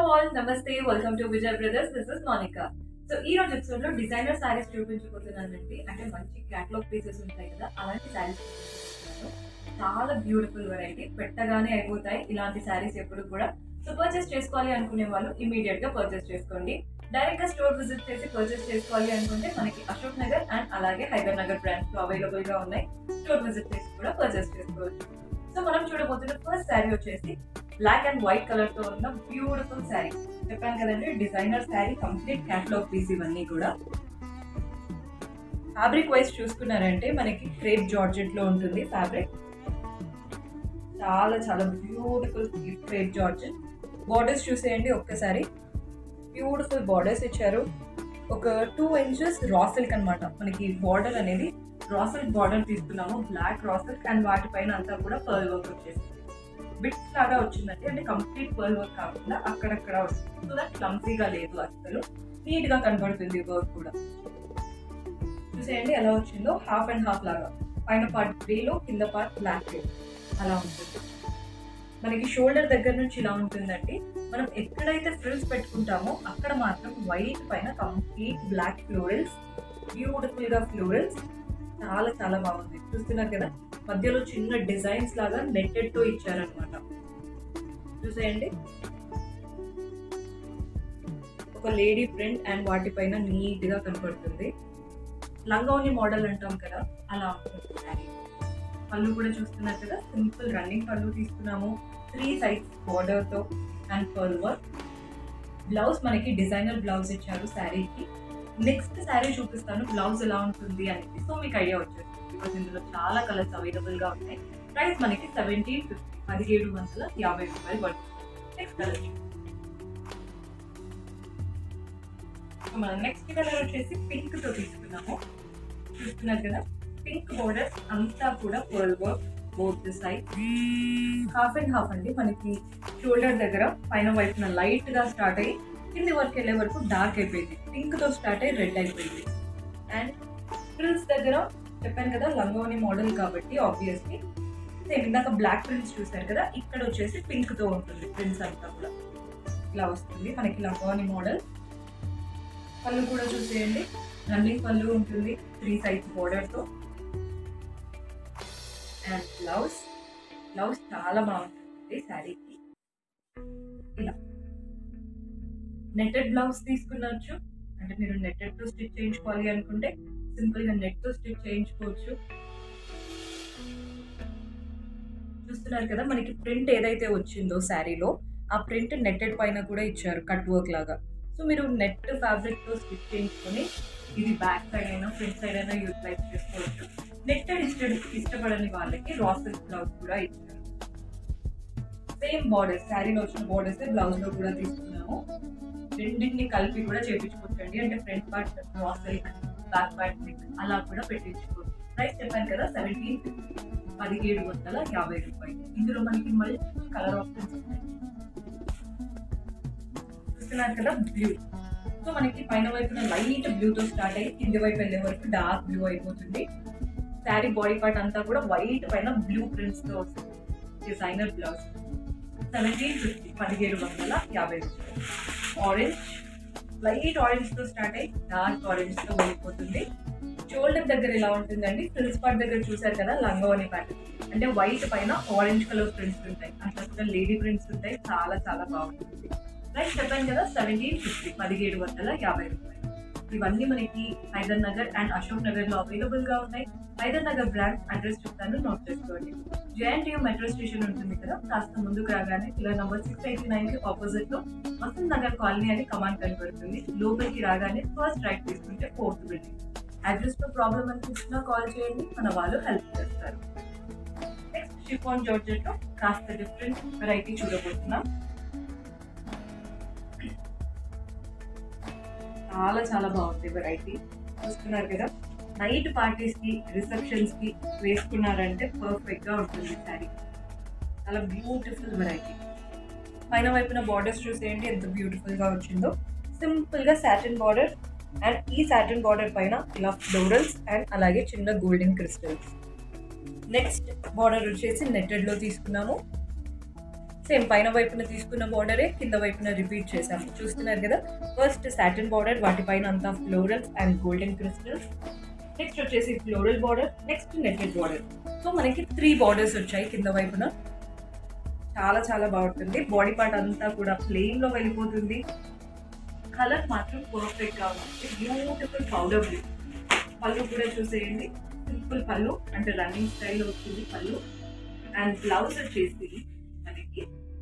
all నమస్తే welcome to Vijay brothers this is Monica so ఈ రోజు ఎపిసోడ్ లో డిజైనర్ సారీస్ చూపించబోతున్నానండి అంటే మంచి క్యాటలాగ్ పీసెస్ ఉంటాయి కదా అలాంటి సారీస్ చాలా బ్యూటిఫుల్ వెరైటీ పెట్టగానే అయిపోతాయి ఇలాంటి సారీస్ ఎప్పుడు కూడా సో పర్చేస్ చేసుకోవాలి అనుకునే వాళ్ళు ఇమీడియట్ గా పర్చేస్ చేసుకోండి డైరెక్ట్ గా స్టోర్ విజిట్ చేసి పర్చేస్ చేసుకోవాలి అనుకుంటే మనకి అశోక్ నగర్ అండ్ అలాగే హైదర్ నగర్ బ్రాండ్స్ లో అవైలబుల్ గా ఉన్నాయి స్టోర్ విజిట్ చేసి కూడా పర్చేస్ చేసుకోవచ్చు సో మనం చూడబోతున్న ఫస్ట్ శారీ వచ్చేసి బ్లాక్ అండ్ వైట్ కలర్ తో ఉన్న బ్యూటిఫుల్ శారీ చెప్పాను కదండి designer sari complete catalogue piece ఇవన్నీ కూడా ఫ్యాబ్రిక్ వైజ్ చూసుకున్నారంటే మనకి క్రేప్ జార్జెట్ లో ఉంటుంది ఫ్యాబ్రిక్ చాలా చాలా బ్యూటిఫుల్ క్రేప్ జార్జెట్ బార్డర్స్ చూసేయండి ఒక్కసారి బ్యూటిఫుల్ బార్డర్స్ ఇచ్చారు ఒక టూ ఇంచెస్ రా సిల్క్ అనమాట మనకి బార్డర్ అనేది రా సిల్క్ బార్డర్ తీసుకున్నాము బ్లాక్ రా సిల్క్ అండ్ వాటిపైన అంతా కూడా పర్ల్ వర్క్ వచ్చేసింది బిట్స్ లాగా వచ్చిందండి అంటే కంప్లీట్ పర్ల్ వర్క్ కాకుండా అక్కడక్కడ వస్తుంది సో దట్ క్లమ్సీగా లేదు అసలు నీట్ గా కనబడుతుంది వర్క్ కూడా చూసేయండి ఎలా వచ్చిందో హాఫ్ అండ్ హాఫ్ లాగా పైన పార్ట్ గ్రేలో కింద పార్ట్ బ్లాక్ అలా ఉంటుంది మనకి షోల్డర్ దగ్గర నుంచి ఇలా ఉంటుందండి మనం ఎక్కడైతే ఫ్రిల్స్ పెట్టుకుంటామో అక్కడ మాత్రం వైట్ పైన కంప్లీట్ బ్లాక్ ఫ్లోరల్స్ బ్యూటిఫుల్ గా ఫ్లోరల్స్ చాలా చాలా బాగుంది చూస్తున్నారు కదా మధ్యలో చిన్న డిజైన్స్ లాగా నెట్టెడ్ తో ఇచ్చారనమాట చూసేయండి ఒక లేడీ ప్రింట్ అండ్ వాటిపైన నీట్ గా కనపడుతుంది లంగోని మోడల్ అంటాం కదా అలా ఉంటుంది శారీ పళ్ళు కూడా చూస్తున్నారు కదా సింపుల్ రన్నింగ్ పళ్ళు తీసుకున్నాము త్రీ సైజ్ బార్డర్ తో అండ్ పర్ల్ వర్క్ బ్లౌజ్ మనకి డిజైనర్ బ్లౌజ్ ఇచ్చారు శారీకి నెక్స్ట్ శారీ చూపిస్తాను బ్లౌజ్ ఎలా ఉంటుంది అనేది సో మీకు ఐడియా వచ్చేస్తుంది బికాస్ ఇందులో చాలా కలర్స్ అవైలబుల్ గా ఉన్నాయి ప్రైస్ మనకి సెవెంటీన్ ఫిఫ్టీ పదిహేడు వందల యాభై రూపాయలు పడుతుంది నెక్స్ట్ కలర్ మనం నెక్స్ట్ కలర్ వచ్చేసి పింక్ తో తీసుకున్నాము చూస్తున్నారు కదా పింక్ బోర్డర్స్ అంతా కూడా pearl work both side half and half అండి మనకి షోల్డర్ దగ్గర పైన వైపున లైట్ గా స్టార్ట్ అయ్యి కింది వరకు వెళ్ళే వరకు డార్క్ అయిపోయింది పింక్ తో స్టార్ట్ అయ్యి రెడ్ అయిపోయింది అండ్ ఫ్రిల్స్ దగ్గర చెప్పాను కదా లంగోని మోడల్ కాబట్టి ఆబ్వియస్లీ సేమ్ ఇందాక బ్లాక్ ప్రింట్స్ చూసారు కదా ఇక్కడ వచ్చేసి పింక్ తో ఉంటుంది ప్రింట్స్ అంతా కూడా ఇలా వస్తుంది మనకి లంగోని మోడల్ పళ్ళు కూడా చూసేయండి రన్నింగ్ పళ్ళు ఉంటుంది త్రీ సైజ్ బోర్డర్ తో అండ్ బ్లౌజ్ బ్లౌజ్ చాలా బాగుంటుంది శారీకి ఇలా నెట్టెడ్ బ్లౌజ్ తీసుకున్నచ్చు అంటే మీరు నెట్టెడ్ తో స్టిచ్ చేయించుకోవాలి అనుకుంటే సింపుల్ గా నెట్ తో స్టిచ్ చేయించుకోవచ్చు చూస్తున్నారు కదా మనకి ప్రింట్ ఏదైతే వచ్చిందో శారీలో ఆ ప్రింట్ నెట్టెడ్ పైన కూడా ఇచ్చారు కట్ వర్క్ లాగా సో మీరు నెట్ ఫ్యాబ్రిక్ తో స్టిచ్ చేయించుకొని ఇది బ్యాక్ సైడ్ అయినా ఫ్రంట్ సైడ్ అయినా యూటిలైజ్ చేసుకోవచ్చు నెట్టెడ్ ఇష్ట ఇష్టపడని వాళ్ళకి రా సిల్క్ బ్లౌజ్ కూడా ఇచ్చారు సేమ్ బార్డర్స్ శారీలో వచ్చిన బార్డర్స్ బ్లౌజ్ లో కూడా తీసుకున్నాము రెండింటిని కలిపి కూడా చేపించుకోవచ్చండి అంటే front part raw silk back part neck అలా కూడా పెట్టించుకోవచ్చు ప్రైస్ చెప్పాను కదా సెవెంటీన్ పదిహేడు వందల యాభై రూపాయలు ఇందులో మనకి మళ్ళీ కలర్ ఆప్షన్స్ ఉన్నాయి చూస్తున్నారు కదా బ్లూ సో మనకి పైన వైపున లైట్ బ్లూ తో స్టార్ట్ అయ్యి కింది వైపు వెళ్ళే వరకు డార్క్ బ్లూ అయిపోతుంది శారీ బాడీ పార్ట్ అంతా కూడా వైట్ పైన బ్లూ ప్రింట్స్ తో వస్తుంది డిజైనర్ బ్లౌజ్ సెవెంటీన్ ఫిఫ్టీ పదిహేడు వందల యాభై రూపాయలు ఆరెంజ్ లైట్ ఆరెంజ్ తో స్టార్ట్ అయ్యి డార్క్ ఆరెంజ్ తో వెళ్ళిపోతుంది షోల్డర్ దగ్గర ఎలా ఉంటుందండి ఫ్రిల్స్ పార్ట్ దగ్గర చూసారు కదా లంగోని ప్యాటర్న్ అంటే వైట్ పైన ఆరెంజ్ కలర్ ప్రింట్స్ ఉంటాయి అట్లా కూడా లేడీ ప్రింట్స్ ఉంటాయి చాలా చాలా బాగుంటుంది ప్రైస్ చెప్పాను కదా సెవెంటీన్ ఫిఫ్టీ పదిహేడు వందల యాభై రూపాయలు ఇవన్నీ మనకి హైదర్ నగర్ అండ్ అశోక్ నగర్ లో అవైలబుల్ గా ఉన్నాయి హైదర్ నగర్ బ్రాంచ్ అడ్రస్ చెప్తాను నోట్ చేసుకోండి జేఎన్టీయూ మెట్రో స్టేషన్ ఉంటుంది కదా కాస్త ముందుకు రాగానే ఇలా నంబర్ సిక్స్ ఎయిటీ నైన్ కి ఆపోజిట్ లో వసంత్ నగర్ కాలనీ అని కమాండ్ కనబడుతుంది లోపలికి రాగానే ఫస్ట్ రైట్ తీసుకుంటే ఫోర్త్ బిల్డింగ్ అడ్రస్ లో ప్రాబ్లం అనిపిస్తున్నా కాల్ చేయండి మన వాళ్ళు హెల్ప్ చేస్తారు నెక్స్ట్ షిఫాన్ జార్జెట్ లో కాస్త డిఫరెంట్ వెరైటీ చూడబోతున్నాం చాలా చాలా బాగుంది వెరైటీ చూస్తున్నారు కదా నైట్ పార్టీస్ కి రిసెప్షన్స్ కి వేసుకున్నారంటే పర్ఫెక్ట్ గా ఉంటుంది శారీ చాలా బ్యూటిఫుల్ వెరైటీ పైన వైపున బార్డర్స్ చూసేయండి ఎంత బ్యూటిఫుల్ గా వచ్చిందో సింపుల్ గా సాటిన్ బార్డర్ అండ్ ఈ సాటిన్ బార్డర్ పైన ఇలా ఫ్లోరల్స్ అండ్ అలాగే చిన్న గోల్డెన్ క్రిస్టల్స్ నెక్స్ట్ బార్డర్ వచ్చేసి నెట్టెడ్ లో తీసుకున్నాము సేమ్ పైన వైపున తీసుకున్న బార్డరే కింద వైపున రిపీట్ చేసాము చూస్తున్నారు కదా ఫస్ట్ సాటిన్ బార్డర్ వాటిపైన అంతా florals and golden crystals next వచ్చేసి floral border next netted border so మనకి త్రీ బార్డర్స్ వచ్చాయి కింద వైపున చాలా చాలా బాగుంటుంది బాడీ పార్ట్ అంతా కూడా ప్లెయిన్ లో వెళ్ళిపోతుంది కలర్ మాత్రం పర్ఫెక్ట్ గా ఉంటుంది బ్యూటిఫుల్ పౌడర్ బ్లూ పళ్ళు కూడా చూసేయండి సింపుల్ పళ్ళు అంటే రన్నింగ్ స్టైల్లో వచ్చింది పళ్ళు అండ్ బ్లౌజ్ వచ్చేసి మనకి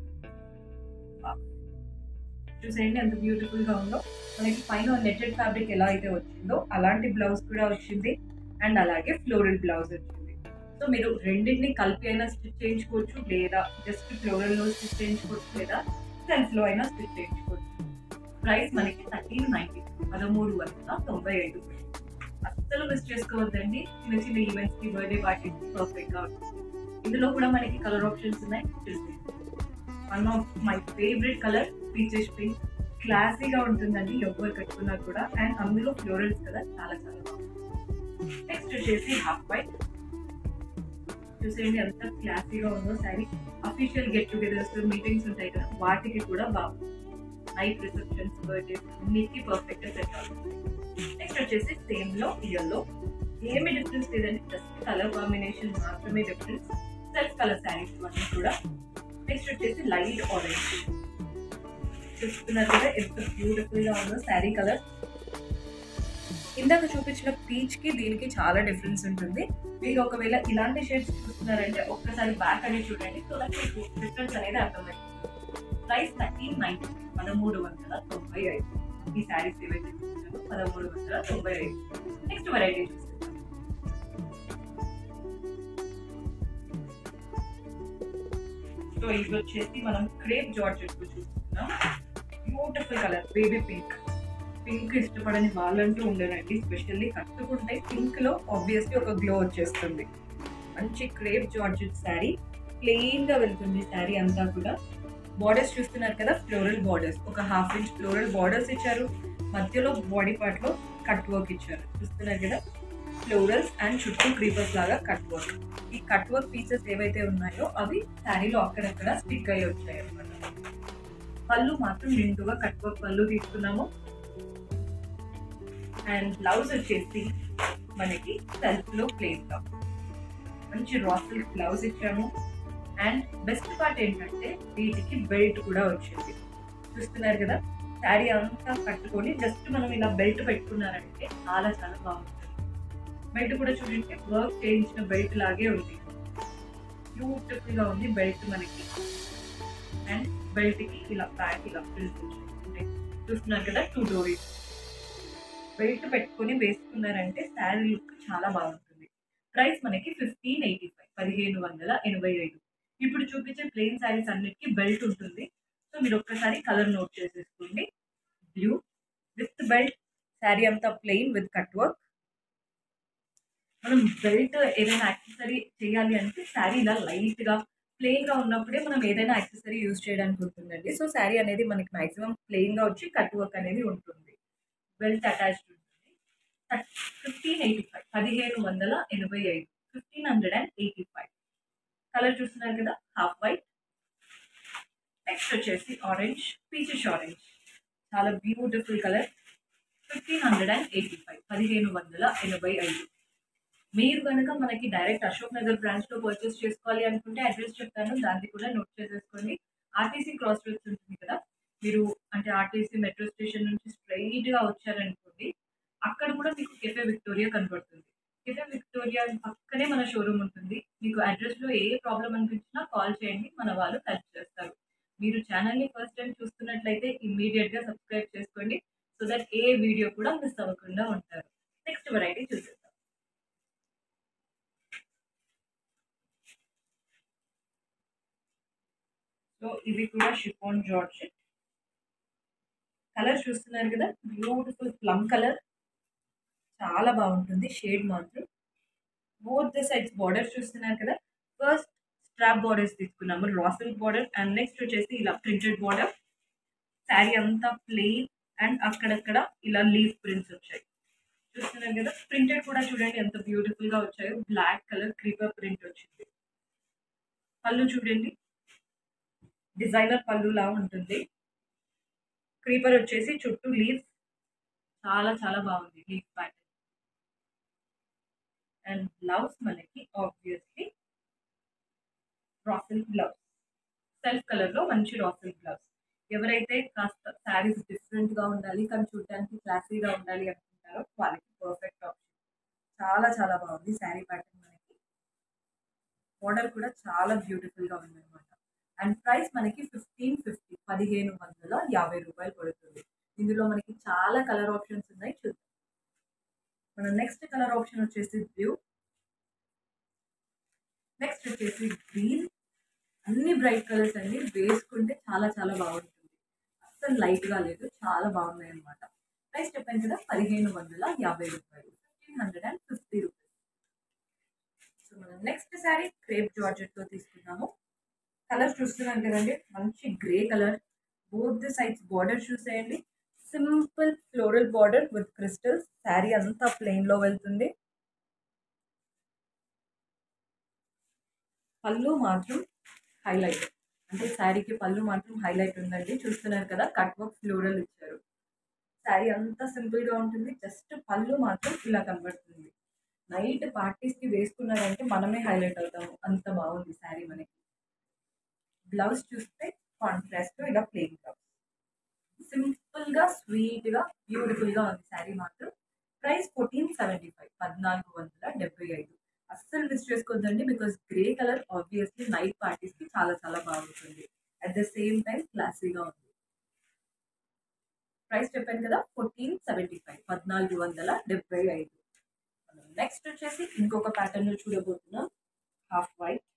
చూసేయండి ఎంత బ్యూటిఫుల్ గా ఉందో మనకి పైన నెట్టెడ్ ఫ్యాబ్రిక్ ఎలా అయితే వచ్చిందో అలాంటి బ్లౌజ్ కూడా వచ్చింది అండ్ అలాగే ఫ్లోరల్ బ్లౌజ్ వచ్చింది సో మీరు రెండింటిని కలిపి అయినా స్టిచ్ చేయించుకోవచ్చు లేదా జస్ట్ ఫ్లోరల్ లో స్టిచ్ చేయించుకోవచ్చు లేదా సెల్ఫ్ లో అయినా స్టిచ్ చేయించుకోవచ్చు ప్రైస్ మనకి థర్టీన్ నైన్టీ పదమూడు వందల తొంభై ఐదు అస్సలు మిస్ చేసుకోవద్దండి చిన్న చిన్న ఈవెంట్స్ కి బర్త్డే పార్టీకి పర్ఫెక్ట్ గా ఉంటుంది ఇందులో కూడా మనకి కలర్ ఆప్షన్స్ ఉన్నాయి చూసేయండి one of my favourite colour peaches pink క్లాసీగా ఉంటుందండి ఎవరు కట్టుకున్నా కూడా అండ్ అందులో ఫ్లోరల్స్ కదా చాలా చాలా బాగుంది నెక్స్ట్ వచ్చేసి హాఫ్ వైట్ చూసేయండి ఎంత క్లాసీగా ఉందో sari official get togethers meetings ఉంటాయి కదా వాటికి కూడా బాగుంది నైట్ రిసెప్షన్స్ బర్త్డేస్ అన్నిటికీ పర్ఫెక్ట్ గా సెట్ అవుతుంది నెక్స్ట్ వచ్చేసి సేమ్ లో ఇయర్లో ఏమి డిఫరెన్స్ లేదండి జస్ట్ కలర్ కాంబినేషన్ మాత్రమే డిఫరెన్స్ సెల్ఫ్ కలర్ శారీస్ అన్నీ కూడా నెక్స్ట్ వచ్చేసి లైట్ ఆరెంజ్ చూస్తున్నారు కదా ఎంత బ్యూటిఫుల్ గా ఉందో శారీ కలర్ ఇందాక చూపించిన పీచ్ కి దీనికి చాలా డిఫరెన్స్ ఉంటుంది మీరు ఒకవేళ ఇలాంటి షేడ్స్ చూస్తున్నారంటే ఒక్కసారి బ్యాక్ అనేది చూడండి సో దట్ మీకు డిఫరెన్స్ అనేది అర్థమైంది ప్రైస్ థర్టీన్ నైన్టీ పదమూడు వందల తొంభై ఐదు ఈ శారీస్ ఏవైతే చూస్తున్నారో పదమూడు వందల తొంభై ఐదు నెక్స్ట్ వెరైటీ చూస్తున్నాం సో ఇది వచ్చేసి మనం క్రేప్ జార్జెట్ చూస్తున్నాం beautiful colour baby pink pink ఇష్టపడని వాళ్ళంటూ ఉండరండి స్పెషల్లీ కట్టుకుంటే పింక్ లో ఆబ్వియస్లీ ఒక గ్లో వచ్చేస్తుంది మంచి క్రేప్ జార్జెట్ శారీ ప్లెయిన్ గా వెళ్తుంది శారీ అంతా కూడా బార్డర్స్ చూస్తున్నారు కదా ఫ్లోరల్ బార్డర్స్ ఒక హాఫ్ ఇంచ్ ఫ్లోరల్ బార్డర్స్ ఇచ్చారు మధ్యలో బాడీ పార్ట్ లో కట్ వర్క్ ఇచ్చారు చూస్తున్నారు కదా ఫ్లోరల్స్ అండ్ చుట్టూ క్రీపర్స్ లాగా కట్ వర్క్ ఈ కట్ వర్క్ పీసెస్ ఏవైతే ఉన్నాయో అవి శారీలో అక్కడక్కడ స్టిక్ అయ్యి వచ్చాయి అనమాట పళ్ళు మాత్రం నిండుగా కట్ వర్క్ పళ్ళు తీసుకున్నాము అండ్ బ్లౌజ్ వచ్చేసి మనకి సెల్ఫ్ లో ప్లేస్ గా మంచి రాసిల్ బ్లౌజ్ ఇచ్చాము అండ్ బెస్ట్ పార్ట్ ఏంటంటే వీటికి బెల్ట్ కూడా వచ్చింది చూస్తున్నారు కదా శారీ అంతా కట్టుకొని జస్ట్ మనం ఇలా బెల్ట్ పెట్టుకున్నారంటే చాలా చాలా బాగుంటుంది బెల్ట్ కూడా చూడండి వర్క్ చేయించిన బెల్ట్ లాగే ఉంది బ్యూటిఫుల్ గా ఉంది బెల్ట్ మనకి అండ్ బెల్ట్ కి ఇలా బ్యాక్ ఇలా ఫ్రిల్స్ వచ్చింది చూస్తున్నారు కదా టూ డోరీస్ బెల్ట్ పెట్టుకొని వేసుకున్నారంటే శారీ లుక్ చాలా బాగుంటుంది ప్రైస్ మనకి ఫిఫ్టీన్ ఎయిటీ ఫైవ్ పదిహేను వందల ఎనభై ఐదు ఇప్పుడు చూపించే ప్లెయిన్ శారీస్ అన్నిటికీ బెల్ట్ ఉంటుంది సో మీరు ఒక్కసారి కలర్ నోట్ చేసేసుకోండి బ్లూ విత్ బెల్ట్ శారీ అంతా ప్లెయిన్ విత్ కట్ వర్క్ మనం బెల్ట్ ఏదైనా యాక్సెసరీ చేయాలి అంటే శారీ ఇలా లైట్ గా ప్లెయిన్ గా ఉన్నప్పుడే మనం ఏదైనా యాక్సెసరీ యూజ్ చేయడానికి ఉంటుందండి సో శారీ అనేది మనకి మాక్సిమం ప్లెయిన్ గా వచ్చి కట్ వర్క్ అనేది ఉంటుంది బెల్ట్ అటాచ్డ్ ఉంటుంది ఫిఫ్టీన్ ఎయిటీ ఫైవ్ పదిహేను వందల ఎనభై ఐదు fifteen hundred and eighty five colour చూస్తున్నారు కదా హాఫ్ వైట్ నెక్స్ట్ వచ్చేసి ఆరెంజ్ పీచెస్ ఆరెంజ్ చాలా beautiful colour fifteen hundred and eighty five పదిహేను వందల ఎనభై ఐదు మీరు కనుక మనకి డైరెక్ట్ అశోక్ నగర్ బ్రాంచ్ లో పర్చేస్ చేసుకోవాలి అనుకుంటే అడ్రస్ చెప్తాను దాన్ని కూడా నోట్ చేసేసుకోండి ఆర్టీసీ క్రాస్ రోడ్స్ ఉంటుంది కదా మీరు అంటే ఆర్టీసీ మెట్రో స్టేషన్ నుంచి స్ట్రైట్ గా వచ్చారనుకోండి అక్కడ కూడా మీకు కెఫే విక్టోరియా కనబడుతుంది కెఫే విక్టోరియా పక్కనే మన షోరూమ్ ఉంటుంది మీకు అడ్రస్ లో ఏ ప్రాబ్లం అనిపించినా కాల్ చేయండి మన వాళ్ళు హెల్ప్ చేస్తారు మీరు ఛానల్ ని ఫస్ట్ టైం చూస్తున్నట్లయితే ఇమ్మీడియట్ గా సబ్స్క్రైబ్ చేసుకోండి సో దట్ ఏ వీడియో కూడా మిస్ అవ్వకుండా ఉంటారు నెక్స్ట్ వెరైటీ చూసేద్దాం సో ఇవి కూడా షిఫోన్ జార్జెట్ కలర్ చూస్తున్నారు కదా బ్యూటిఫుల్ ప్లమ్ కలర్ చాలా బాగుంటుంది షేడ్ మాత్రం బోత్ ద సైడ్స్ బార్డర్ చూస్తున్నారు కదా ఫస్ట్ స్ట్రాప్ బార్డర్స్ తీసుకున్నాము రా సిల్క్ బార్డర్ అండ్ నెక్స్ట్ వచ్చేసి ఇలా ప్రింటెడ్ బార్డర్ శారీ అంతా ప్లెయిన్ అండ్ అక్కడక్కడ ఇలా లీఫ్ ప్రింట్స్ వచ్చాయి చూస్తున్నారు కదా ప్రింటెడ్ కూడా చూడండి ఎంత బ్యూటిఫుల్ గా వచ్చాయో బ్లాక్ కలర్ క్రీపర్ ప్రింట్ వచ్చింది పళ్ళు చూడండి డిజైనర్ పళ్ళులా ఉంటుంది క్రీపర్ వచ్చేసి చుట్టూ లీవ్స్ చాలా చాలా బాగుంది లీఫ్ ప్యాటర్న్ అండ్ బ్లౌజ్ మనకి obviously ruffle blouse self colour లో మంచి రాఫిల్ బ్లౌజ్ ఎవరైతే కాస్త శారీస్ డిఫరెంట్ గా ఉండాలి కానీ చూడడానికి క్లాసీగా ఉండాలి అనుకుంటారో వాళ్ళకి పర్ఫెక్ట్ ఆప్షన్ చాలా చాలా బాగుంది శారీ ప్యాటర్న్ మనకి మోడల్ కూడా చాలా బ్యూటిఫుల్ గా ఉంది అనమాట అండ్ ప్రైస్ మనకి ఫిఫ్టీన్ ఫిఫ్టీ పదిహేను వందల యాభై రూపాయలు పడుతుంది ఇందులో మనకి చాలా కలర్ ఆప్షన్స్ ఉన్నాయి చూద్దాం మన నెక్స్ట్ కలర్ ఆప్షన్ వచ్చేసి బ్లూ నెక్స్ట్ వచ్చేసి గ్రీన్ అన్ని బ్రైట్ కలర్స్ అండి వేసుకుంటే చాలా చాలా బాగుంటుంది అస్సలు లైట్ గా లేదు చాలా బాగున్నాయి అనమాట ప్రైస్ చెప్పాను కదా పదిహేను వందల యాభై రూపాయలు fifteen hundred and fifty rupees so మనం నెక్స్ట్ శారీ క్రేప్ జార్జెట్ లో తీసుకున్నాము కలర్ చూస్తున్నాం కదండి మంచి grey colour both the sides border చూసేయండి simple floral border with crystals sari అంతా ప్లెయిన్ లో వెళ్తుంది పళ్ళు మాత్రం హైలైట్ అంటే శారీకి పళ్ళు మాత్రం హైలైట్ ఉందండి చూస్తున్నారు కదా కట్ వర్క్ ఫ్లోరల్ ఇచ్చారు శారీ అంతా సింపుల్ గా ఉంటుంది జస్ట్ పళ్ళు మాత్రం ఇలా కనబడుతుంది నైట్ పార్టీస్ కి వేసుకున్నారంటే మనమే హైలైట్ అవుతాము అంత బాగుంది శారీ మనకి బ్లౌజ్ చూస్తే కాంట్రాస్ట్ ఇలా ప్లెయిన్ బ్లౌజ్ సింపుల్ గా స్వీట్ గా బ్యూటిఫుల్ గా ఉంది శారీ మాత్రం ప్రైస్ ఫోర్టీన్ సెవెంటీ ఫైవ్ పద్నాలుగు వందల డెబ్బై ఐదు అస్సలు మిస్ చేసుకోవద్దండి because grey colour obviously night parties కి చాలా చాలా బాగుంటుంది అట్ ద సేమ్ టైం క్లాసీగా ఉంది ప్రైస్ చెప్పాను కదా ఫోర్టీన్ సెవెంటీ ఫైవ్ పద్నాలుగు వందల డెబ్బై ఐదు నెక్స్ట్ వచ్చేసి ఇంకొక ప్యాటర్న్ చూడబోతున్నాం half white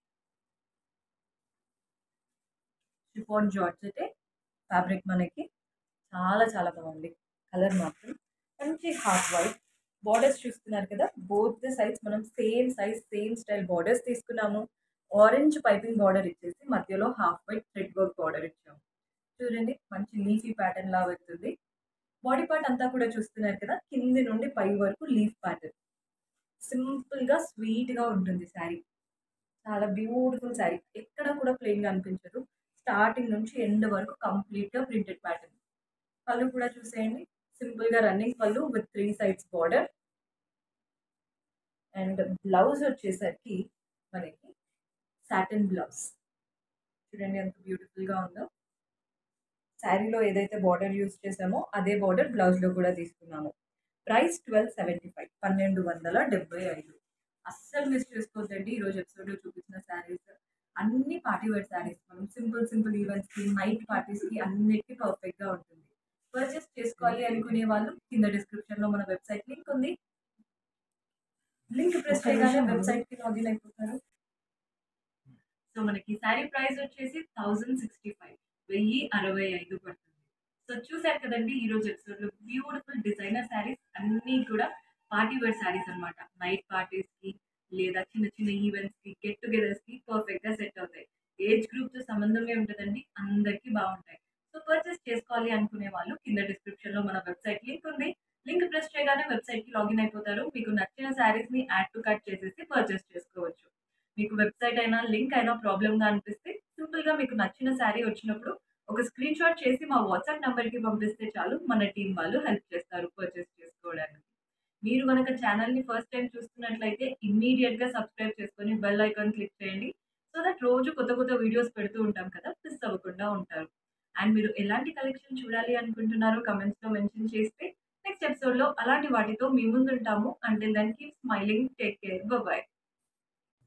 chiffon georgette fabric మనకి చాలా చాలా బాగుంది కలర్ మాత్రం మంచి హాఫ్ వైట్ బార్డర్స్ చూస్తున్నారు కదా బోత్ ద సైజ్ మనం same size same style borders తీసుకున్నాము ఆరెంజ్ పైపింగ్ బార్డర్ ఇచ్చేసి మధ్యలో half white thread work border ఇచ్చాము చూడండి మంచి లీఫీ ప్యాటర్న్ లా వెళ్తుంది బాడీ పార్ట్ అంతా కూడా చూస్తున్నారు కదా కింది నుండి పై వరకు లీఫ్ ప్యాటర్న్ సింపుల్ గా స్వీట్ గా ఉంటుంది శారీ చాలా బ్యూటిఫుల్ శారీ ఎక్కడ కూడా ప్లెయిన్ గా అనిపించదు స్టార్టింగ్ నుంచి ఎండ్ వరకు కంప్లీట్ గా ప్రింటెడ్ ప్యాటర్న్ పళ్ళు కూడా చూసేయండి సింపుల్ గా రన్నింగ్ పళ్ళు with three sides border and blouse వచ్చేసరికి మనకి సాటిన్ బ్లౌజ్ చూడండి ఎంత బ్యూటిఫుల్ గా ఉందో శారీలో ఏదైతే బార్డర్ యూజ్ చేసామో అదే బార్డర్ బ్లౌజ్ లో కూడా తీసుకున్నాము ప్రైస్ ట్వెల్వ్ సెవెంటీ ఫైవ్ పన్నెండు వందల డెబ్బై ఐదు అస్సలు మిస్ చేసుకోవద్దండి ఈరోజు ఎపిసోడ్లో చూపించిన శారీస్ అన్ని పార్టీ వేర్ శారీస్ మనం సింపుల్ సింపుల్ ఈవెంట్స్కి నైట్ పార్టీస్కి అన్నిటికీ పర్ఫెక్ట్గా ఉంటుంది పర్చేస్ చేసుకోవాలి అనుకునే వాళ్ళు కింద డిస్క్రిప్షన్లో మన వెబ్సైట్ లింక్ ఉంది లింక్ ప్రెస్ చేయగానే వెబ్సైట్కి లాగిన్ అయిపోతారు సో మనకి శారీ ప్రైస్ వచ్చేసి థౌజండ్ సిక్స్టీ ఫైవ్ వెయ్యి అరవై ఐదు పడుతుంది సో చూసారు కదండి ఈ రోజు ఎపిసోడ్ లో బ్యూటిఫుల్ డిజైనర్ శారీస్ అన్నీ కూడా పార్టీ వేర్ శారీస్ అనమాట నైట్ పార్టీస్ కి లేదా చిన్న చిన్న ఈవెంట్స్ కి గెట్ టుగెదర్స్ కి పర్ఫెక్ట్ గా సెట్ అవుతాయి ఏజ్ గ్రూప్ తో సంబంధమే ఉంటుందండి అందరికీ బాగుంటాయి సో పర్చేస్ చేసుకోవాలి అనుకునే వాళ్ళు కింద డిస్క్రిప్షన్ లో మన వెబ్సైట్ లింక్ ఉంది లింక్ ప్రెస్ చేయగానే వెబ్సైట్ కి లాగిన్ అయిపోతారు మీకు నచ్చిన శారీస్ ని యాడ్ టు కట్ చేసేసి పర్చేస్ చేసుకోవచ్చు మీకు వెబ్సైట్ అయినా లింక్ అయినా ప్రాబ్లమ్ గా అనిపిస్తే సింపుల్ గా మీకు నచ్చిన శారీ వచ్చినప్పుడు ఒక స్క్రీన్ షాట్ చేసి మా వాట్సాప్ నంబర్ కి పంపిస్తే చాలు మన టీం వాళ్ళు హెల్ప్ చేస్తారు పర్చేస్ చేసుకోవడానికి మీరు కనుక ఛానల్ ని ఫస్ట్ టైం చూస్తున్నట్లయితే ఇమ్మీడియట్ గా సబ్స్క్రైబ్ చేసుకొని బెల్ ఐకాన్ క్లిక్ చేయండి సో దట్ రోజు కొత్త కొత్త వీడియోస్ పెడుతూ ఉంటాం కదా మిస్ అవ్వకుండా ఉంటారు అండ్ మీరు ఎలాంటి కలెక్షన్ చూడాలి అనుకుంటున్నారో కమెంట్స్ లో మెన్షన్ చేస్తే నెక్స్ట్ ఎపిసోడ్ లో అలాంటి వాటితో మీ ముందు ఉంటాము అంటే దానికి స్మైలింగ్ టేక్ కేర్ బాయ్